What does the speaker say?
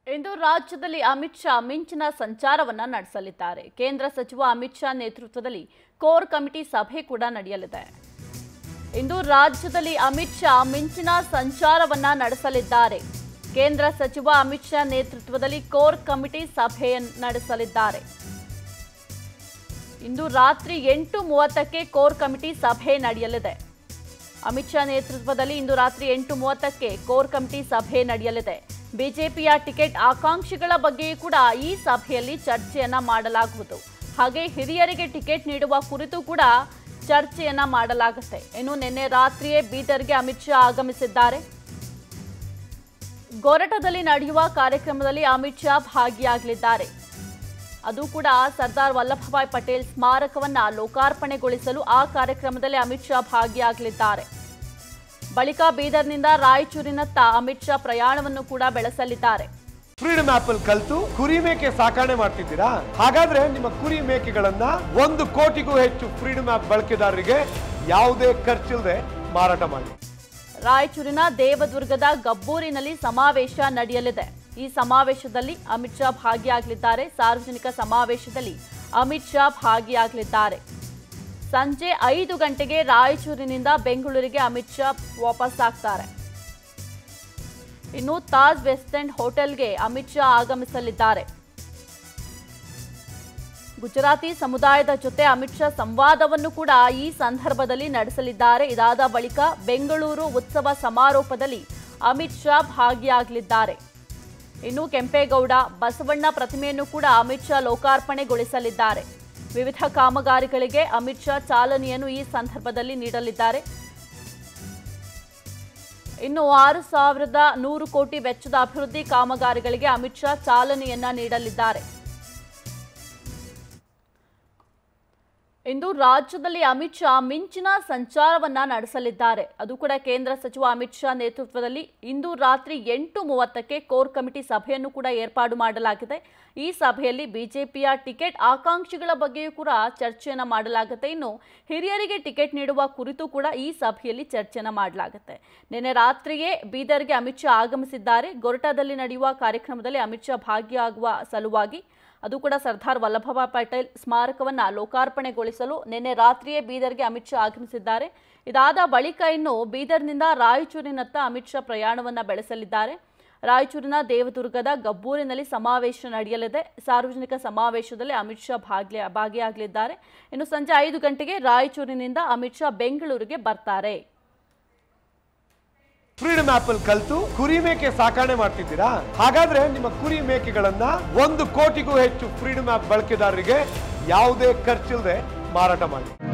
ಇಂದು ರಾಜ್ಯದಲ್ಲಿ ಅಮಿತ್ ಶಾ ಮಿಂಚಿನ ಸಂಚಾರವನ್ನ ನಡೆಸಲಿದ್ದಾರೆ ಕೇಂದ್ರ ಸಚಿವ ಅಮಿತ್ ಶಾ ನೇತೃತ್ವದಲ್ಲಿ ಕೋರ್ ಕಮಿಟಿ ಸಭೆ ಕೂಡ ನಡೆಯಲಿದೆ ಇಂದು ರಾಜ್ಯದಲ್ಲಿ ಅಮಿತ್ ಶಾ ಮಿಂಚಿನ ಸಂಚಾರವನ್ನ ನಡೆಸಲಿದ್ದಾರೆ ಕೇಂದ್ರ ಸಚಿವ ಅಮಿತ್ ಶಾ ನೇತೃತ್ವದಲ್ಲಿ ಕೋರ್ ಕಮಿಟಿ ಸಭೆಯನ್ನು ನಡೆಸಲಿದ್ದಾರೆ ಇಂದು ರಾತ್ರಿ ಎಂಟು ಮೂವತ್ತಕ್ಕೆ ಕೋರ್ ಕಮಿಟಿ ಸಭೆ ನಡೆಯಲಿದೆ ಅಮಿತ್ ಶಾ ನೇತೃತ್ವದಲ್ಲಿ ಇಂದು ರಾತ್ರಿ ಎಂಟು ಮೂವತ್ತಕ್ಕೆ ಕೋರ್ ಕಮಿಟಿ ಸಭೆ ನಡೆಯಲಿದೆ ಬಿಜೆಪಿಯ ಟಿಕೆಟ್ ಆಕಾಂಕ್ಷಿಗಳ ಬಗ್ಗೆಯೂ ಕೂಡ ಈ ಸಭೆಯಲ್ಲಿ ಚರ್ಚೆಯನ್ನ ಮಾಡಲಾಗುವುದು ಹಾಗೆ ಹಿರಿಯರಿಗೆ ಟಿಕೆಟ್ ನೀಡುವ ಕುರಿತು ಕೂಡ ಚರ್ಚೆಯನ್ನ ಮಾಡಲಾಗುತ್ತೆ ಇನ್ನು ನಿನ್ನೆ ರಾತ್ರಿಯೇ ಬೀದರ್ಗೆ ಅಮಿತ್ ಶಾ ಆಗಮಿಸಿದ್ದಾರೆ ಗೊರಟದಲ್ಲಿ ನಡೆಯುವ ಕಾರ್ಯಕ್ರಮದಲ್ಲಿ ಅಮಿತ್ ಶಾ ಭಾಗಿಯಾಗಲಿದ್ದಾರೆ ಅದು ಕೂಡ ಸರ್ದಾರ್ ವಲ್ಲಭಭಾಯ್ ಪಟೇಲ್ ಸ್ಮಾರಕವನ್ನ ಲೋಕಾರ್ಪಣೆಗೊಳಿಸಲು ಆ ಕಾರ್ಯಕ್ರಮದಲ್ಲಿ ಅಮಿತ್ ಶಾ ಭಾಗಿಯಾಗಲಿದ್ದಾರೆ ಬಳಿಕ ಬೀದರ್ನಿಂದ ರಾಯಚೂರಿನತ್ತ ಅಮಿತ್ ಶಾ ಪ್ರಯಾಣವನ್ನು ಕೂಡ ಬೆಳೆಸಲಿದ್ದಾರೆ ಫ್ರೀಡಮ್ ಆಪ್ ಅಲ್ಲಿ ಕಲ್ತು ಕುರಿ ಮೇಕೆ ಸಾಕಣೆ ಮಾಡ್ತಿದ್ದೀರಾ ಹಾಗಾದ್ರೆ ನಿಮ್ಮ ಕುರಿ ಮೇಕೆಗಳನ್ನ ಒಂದು ಕೋಟಿಗೂ ಹೆಚ್ಚು ಫ್ರೀಡಮ್ ಆಪ್ ಬಳಕೆದಾರರಿಗೆ ಯಾವುದೇ ಖರ್ಚಿಲ್ಲದೆ ಮಾರಾಟ ಮಾಡಿ ರಾಯಚೂರಿನ ದೇವದುರ್ಗದ ಗಬ್ಬೂರಿನಲ್ಲಿ ಸಮಾವೇಶ ನಡೆಯಲಿದೆ ಈ ಸಮಾವೇಶದಲ್ಲಿ ಅಮಿತ್ ಶಾ ಭಾಗಿಯಾಗಲಿದ್ದಾರೆ ಸಾರ್ವಜನಿಕ ಸಮಾವೇಶದಲ್ಲಿ ಅಮಿತ್ ಶಾ ಭಾಗಿಯಾಗಲಿದ್ದಾರೆ ಸಂಜೆ ಐದು ಗಂಟೆಗೆ ರಾಯಚೂರಿನಿಂದ ಬೆಂಗಳೂರಿಗೆ ಅಮಿತ್ ಶಾ ವಾಪಸ್ ಆಗ್ತಾರೆ ಇನ್ನು ತಾಜ್ ವೆಸ್ಟ್ ಎಂಡ್ ಹೋಟೆಲ್ಗೆ ಅಮಿತ್ ಶಾ ಆಗಮಿಸಲಿದ್ದಾರೆ ಗುಜರಾತಿ ಸಮುದಾಯದ ಜೊತೆ ಅಮಿತ್ ಶಾ ಸಂವಾದವನ್ನು ಕೂಡ ಈ ಸಂದರ್ಭದಲ್ಲಿ ನಡೆಸಲಿದ್ದಾರೆ ಇದಾದ ಬಳಿಕ ಬೆಂಗಳೂರು ಉತ್ಸವ ಸಮಾರೋಪದಲ್ಲಿ ಅಮಿತ್ ಶಾ ಭಾಗಿಯಾಗಲಿದ್ದಾರೆ ಇನ್ನು ಕೆಂಪೇಗೌಡ ಬಸವಣ್ಣ ಪ್ರತಿಮೆಯನ್ನು ಕೂಡ ಅಮಿತ್ ಶಾ ಲೋಕಾರ್ಪಣೆಗೊಳಿಸಲಿದ್ದಾರೆ ವಿವಿಧ ಕಾಮಗಾರಿಗಳಿಗೆ ಅಮಿತ್ ಶಾ ಚಾಲನೆಯನ್ನು ಈ ಸಂದರ್ಭದಲ್ಲಿ ನೀಡಲಿದ್ದಾರೆ ಇನ್ನು ಆರು ಸಾವಿರದ ನೂರು ಕೋಟಿ ವೆಚ್ಚದ ಅಭಿವೃದ್ಧಿ ಕಾಮಗಾರಿಗಳಿಗೆ ಅಮಿತ್ ಶಾ ಚಾಲನೆಯನ್ನ ನೀಡಲಿದ್ದಾರೆ ಇಂದು ರಾಜ್ಯದಲ್ಲಿ ಅಮಿತ್ ಶಾ ಮಿಂಚಿನ ಸಂಚಾರವನ್ನ ನಡೆಸಲಿದ್ದಾರೆ ಅದು ಕೂಡ ಕೇಂದ್ರ ಸಚಿವ ಅಮಿತ್ ಶಾ ನೇತೃತ್ವದಲ್ಲಿ ಇಂದು ರಾತ್ರಿ ಎಂಟು ಮೂವತ್ತಕ್ಕೆ ಕೋರ್ ಕಮಿಟಿ ಸಭೆಯನ್ನು ಕೂಡ ಏರ್ಪಾಡು ಮಾಡಲಾಗಿದೆ ಈ ಸಭೆಯಲ್ಲಿ ಬಿಜೆಪಿಯ ಟಿಕೆಟ್ ಆಕಾಂಕ್ಷಿಗಳ ಬಗ್ಗೆಯೂ ಕೂಡ ಚರ್ಚೆಯನ್ನ ಮಾಡಲಾಗುತ್ತೆ ಇನ್ನು ಹಿರಿಯರಿಗೆ ಟಿಕೆಟ್ ನೀಡುವ ಕುರಿತು ಕೂಡ ಈ ಸಭೆಯಲ್ಲಿ ಚರ್ಚೆಯನ್ನ ಮಾಡಲಾಗುತ್ತೆ ನಿನ್ನೆ ರಾತ್ರಿಯೇ ಬೀದರ್ಗೆ ಅಮಿತ್ ಶಾ ಆಗಮಿಸಿದ್ದಾರೆ ಗೊರಟಾದಲ್ಲಿ ನಡೆಯುವ ಕಾರ್ಯಕ್ರಮದಲ್ಲಿ ಅಮಿತ್ ಶಾ ಭಾಗಿಯಾಗುವ ಸಲುವಾಗಿ ಅದು ಕೂಡ ಸರ್ದಾರ್ ವಲ್ಲಭಭಾಯ್ ಪಟೇಲ್ ಸ್ಮಾರಕವನ್ನ ಲೋಕಾರ್ಪಣೆಗೊಳಿಸಲು ನಿನ್ನೆ ರಾತ್ರಿಯೇ ಬೀದರ್ಗೆ ಅಮಿತ್ ಶಾ ಆಗಮಿಸಿದ್ದಾರೆ ಇದಾದ ಬಳಿಕ ಇನ್ನು ಬೀದರ್ನಿಂದ ರಾಯಚೂರಿನತ್ತ ಅಮಿತ್ ಶಾ ಪ್ರಯಾಣವನ್ನ ಬೆಳೆಸಲಿದ್ದಾರೆ ರಾಯಚೂರಿನ ದೇವದುರ್ಗದ ಗಬ್ಬೂರಿನಲ್ಲಿ ಸಮಾವೇಶ ನಡೆಯಲಿದೆ ಸಾರ್ವಜನಿಕ ಸಮಾವೇಶದಲ್ಲಿ ಅಮಿತ್ ಶಾ ಭಾಗಿ ಭಾಗಿಯಾಗಲಿದ್ದಾರೆ ಇನ್ನು ಸಂಜೆ ಐದು ಗಂಟೆಗೆ ರಾಯಚೂರಿನಿಂದ ಅಮಿತ್ ಶಾ ಬೆಂಗಳೂರಿಗೆ ಬರ್ತಾರೆ ಫ್ರೀಡಮ್ ಆಪ್ ಅಲ್ಲಿ ಕಲ್ತು ಕುರಿ ಮೇಕೆ ಸಾಕಣೆ ಮಾಡ್ತಿದ್ದೀರಾ ಹಾಗಾದ್ರೆ ನಿಮ್ಮ ಕುರಿ ಮೇಕೆಗಳನ್ನ ಒಂದು ಕೋಟಿಗೂ ಹೆಚ್ಚು ಫ್ರೀಡಮ್ ಆಪ್ ಬಳಕೆದಾರರಿಗೆ ಯಾವುದೇ ಖರ್ಚಿಲ್ಲದೆ ಮಾರಾಟ ಮಾಡಿ